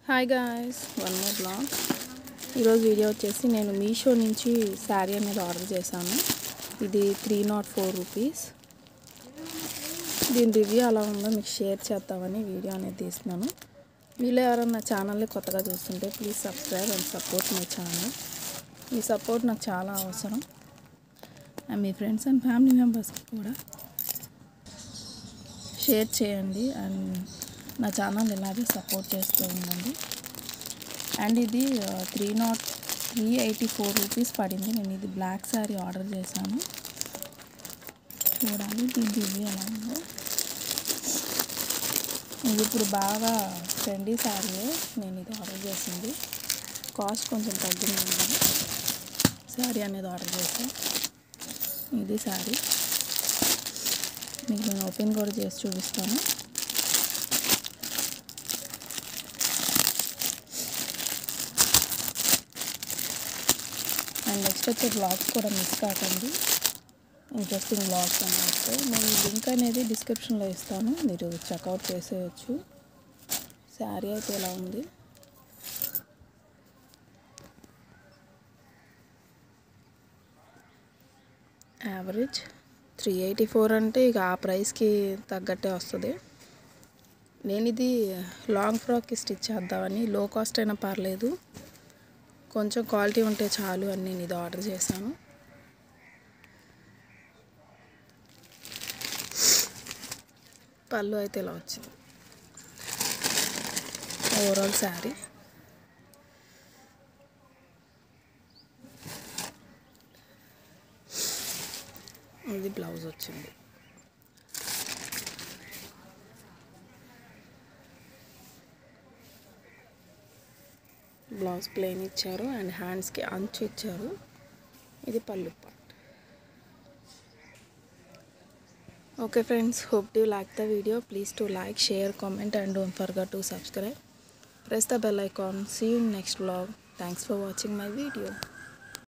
hi guys one more vlog ఈరోజు video వచ్చేసి నేను మీషో నుంచి శారీ అనేది ఆర్డర్ చేశాను ఇది త్రీ నాట్ ఫోర్ రూపీస్ దీని రివ్యూ అలా ఉందో మీకు షేర్ చేద్దామని వీడియో అనేది తీస్తున్నాను మీలో ఎవరైనా ఛానల్ని కొత్తగా చూస్తుంటే please subscribe and support my channel మీ సపోర్ట్ నాకు చాలా అవసరం అండ్ మీ ఫ్రెండ్స్ అండ్ ఫ్యామిలీ మెంబర్స్కి కూడా షేర్ చేయండి అండ్ నా ఛానల్ ఇలాగే సపోర్ట్ చేస్తూ ఉండండి అండ్ ఇది three nought three eighty four rupees పడింది నేను ఇది బ్లాక్ శారీ ఆర్డర్ చేశాను చూడాలి దీని రివ్యూ ఎలా ఉందో ఇది ఇప్పుడు బాగా ట్రెండీ శారీ నేను ఇది ఆర్డర్ చేసింది కాస్ట్ కొంచెం తగ్గింది శారీ అనేది ఆర్డర్ చేశాను ఇది శారీ మీకు నేను ఓపెన్ కూడా చేసి చూపిస్తాను అండ్ నెక్స్ట్ వచ్చే బ్లాగ్స్ కూడా మిస్ కాకండి ఇంట్రెస్టింగ్ బ్లాగ్స్ అని వస్తే నేను లింక్ అనేది డిస్క్రిప్షన్లో ఇస్తాను మీరు చెక్అవుట్ చేసేయచ్చు శారీ అయితే ఎలా ఉంది యావరేజ్ త్రీ ఎయిటీ ఫోర్ అంటే ఇక ఆ ప్రైస్కి తగ్గట్టే వస్తుంది నేను ఇది లాంగ్ ఫ్రాక్కి స్టిచ్ చేద్దామని లో కాస్ట్ అయినా పర్లేదు కొంచెం క్వాలిటీ ఉంటే చాలు అని నేను ఇది ఆర్డర్ చేశాను పళ్ళు అయితే ఇలా వచ్చింది ఓవరాల్ శారీ ఇది బ్లౌజ్ వచ్చింది బ్లౌజ్ ప్లెయిన్ ఇచ్చారు అండ్ హ్యాండ్స్కి అంచు ఇచ్చారు ఇది పళ్ళు part okay friends hope to like the video please to like share comment and don't forget to subscribe press the bell icon see you next vlog thanks for watching my video